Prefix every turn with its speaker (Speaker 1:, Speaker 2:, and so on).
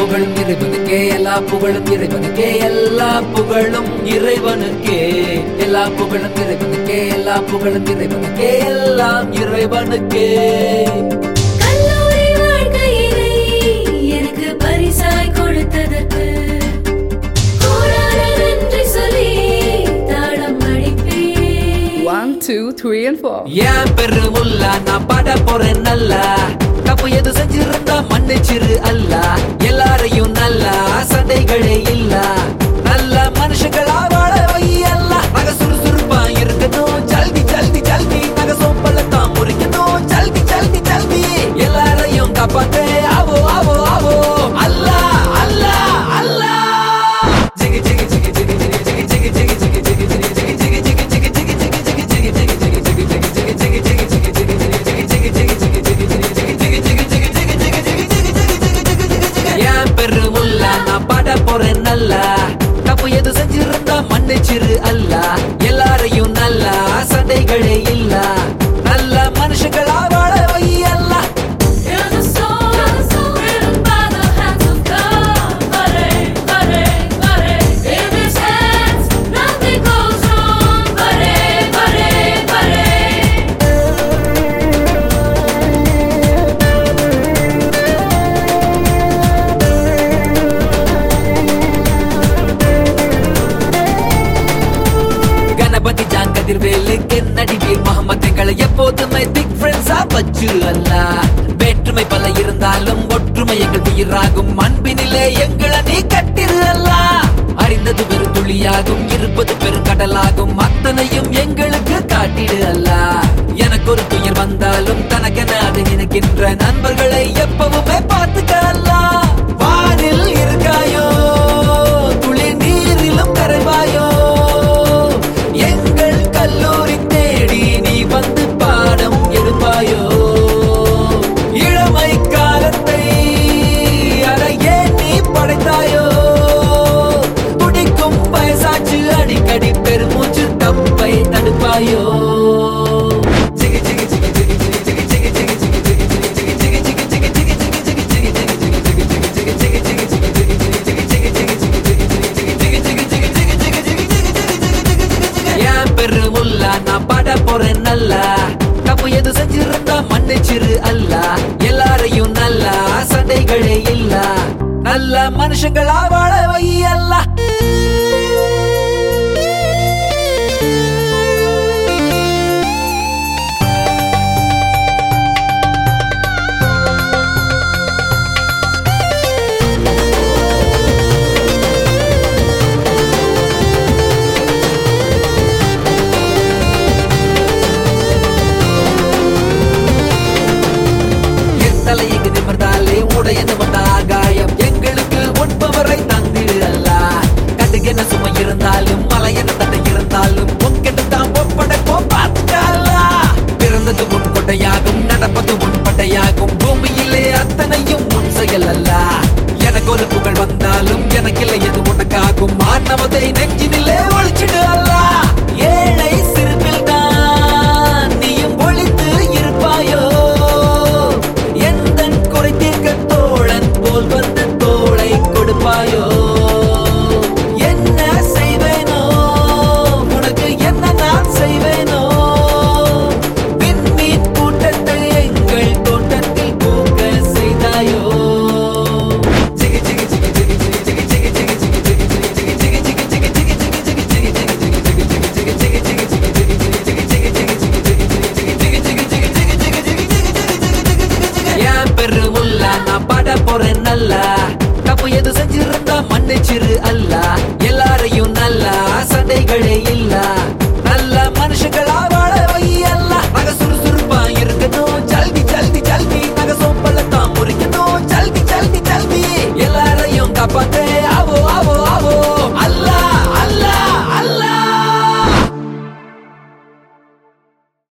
Speaker 1: புகழும் இறைவனுக்கே எல்லா புகழும் இறைவனுக்கே எல்லா புகழும் இறைவனுக்கே எல்லா புகழும் இறைவனுக்கே எல்லா புகழும் இறைவனுக்கே எல்லாம் இறைவனுக்கே
Speaker 2: கல்லூரி வாழ்க்கையினை எனக்கு பரிசாய் கொடுத்ததற்கு கோடான நன்றி சொல்லி தாளம் அடிப்பேன்
Speaker 3: One, two, three, and four.
Speaker 1: ஏன் பெருமுல்லா நான் பாட போறேன் நல்லா தப்பு எது செஞ்சிருந்தா மன்னிச்சிரு அல்ல எல்லாரையும் நல்லா சண்டைகளே இல்ல நல்ல மனுஷங்களா வாழ வை அல்ல நக சுறுசுறுப்பா இருக்கணும் ஜல்தி ஜல்தி ஜல்தி நக சோம்பலத்தான் முறிக்கணும் ஜல்தி ஜல்தி ஜல்தி எல்லாரையும் காப்பாத்தே ஆவோ ஆவோ ஆவோ அல்லா அல்லா அல்லா ஜிகி ஜிகி ஜிகி ஜிகி ஜிகி ஜிகி ஜிகி ஜிகி ஜிகி ஜிகி ஜிகி ஜிகி ஜிகி ஜிகி ஜிகி ஜிகி ஜிகி ஏன் பெருமுல்லா நான் பாட போறேன் நல்லா தப்பு எது செஞ்சிருந்தா மன்னிச்சிரு அல்ல எல்லாரையும் நல்லா சண்டைகளே இல்ல நல்ல மனுஷங்களா வாழ வை அல்ல
Speaker 2: Hear the song written by the hands of God. Hare, hare, hare. In His hands, nothing goes wrong. Hare, hare, hare.
Speaker 1: Ganapathi ஜாங்கதிர் வேலுக்கு நடிகர் முகமதுகளை எப்போதுமே பிக் ஃப்ரெண்ட்ஸா வச்சு அல்ல வேற்றுமை பல இருந்தாலும் ஒற்றுமை எங்கள் உயிராகும் அன்பினிலே எங்களை நீ கட்டிரு அல்ல அறிந்தது பெரும் துளியாகும் இருப்பது பெரும் கடலாகும் அத்தனையும் எங்களுக்கு காட்டிடு அல்ல எனக்கு ஒரு துயர் வந்தாலும் தனக்கென அதை நினைக்கின்ற நண்பர்களை எப்பவுமே பார்த்துக்க அல்ல வானில் இருக்காயோ துளி நீரிலும் கரைவாயோ எங்கள் கல்லூரி தேடி நீ வந்து பாடம் எடுப்பாயோ இளமை காலத்தை அறையே நீ படைத்தாயோ துடிக்கும் வயசாச்சு அடிக்கடி பெருமூச்சு தப்பை தடுப்பாயோ ஜிகி ஜிகி ஜிகி ஜிகி ஜிகி ஜிகி ஜிகி ஜிகி ஜிகி ஜிகி ஜிகி ஜிகி ஜிகி ஜிகி ஜிகி ஜிகி ஜிகி ஏன் பெருமுல்லா நான் பாட போறேன் நல்லா தப்பு எது செஞ்சிருந்தா மன்னிச்சிரு அல்ல எல்லாரையும் நல்லா சண்டைகளே இல்ல நல்ல மனுஷங்களா வாழ வை அல்ல என் தலையங்கு நிமிர்ந்தாலே உடைய நிமிர்ந்த ஆகாயம் எங்களுக்கு உண்பவரை தந்திடு அல்ல கட்டுக்கு என்ன சுமை இருந்தாலும் மலை என்ன தட்டை இருந்தாலும் உன்கிட்ட தான் ஒப்படைப்போம் பார்த்துக்கல்ல பிறந்தது உன் கொட்டையாகும் நடப்பது உன் பட்டையாகும் பூமியிலே அத்தனையும் உன் செயல் அல்ல எனக்கு ஒரு புகழ் வந்தாலும் எனக்கில்லை எது உனக்காகும் மாணவதை நெஞ்சினிலே ஒழிச்சிடு அல்ல ஏழை சிறுபில் தான் நீயும் ஒழித்து இருப்பாயோ எந்தன் குறை தீர்க்க தோழன் போல் வந்து தோளை கொடுப்பாயோ என்ன செய்வேனோ உனக்கு என்ன நான் செய்வேனோ விண்மீன் கூட்டத்தை எங்கள் தோட்டத்தில் பூக்க செய்தாயோ ஜிகி ஜிகி ஜிகி ஜிகி ஜிகி ஜிகி ஜிகி ஜிகி ஜிகி ஜிகி ஜிகி ஜிகி ஜிகி ஜிகி ஏன் பெருமுல்லா நான் பாட போறேன் நல்லா தப்பு எது செஞ்சிருந்தா மன்னிச்சிரு அல்ல எல்லாரையும் நல்லா சண்டைகளே இல்ல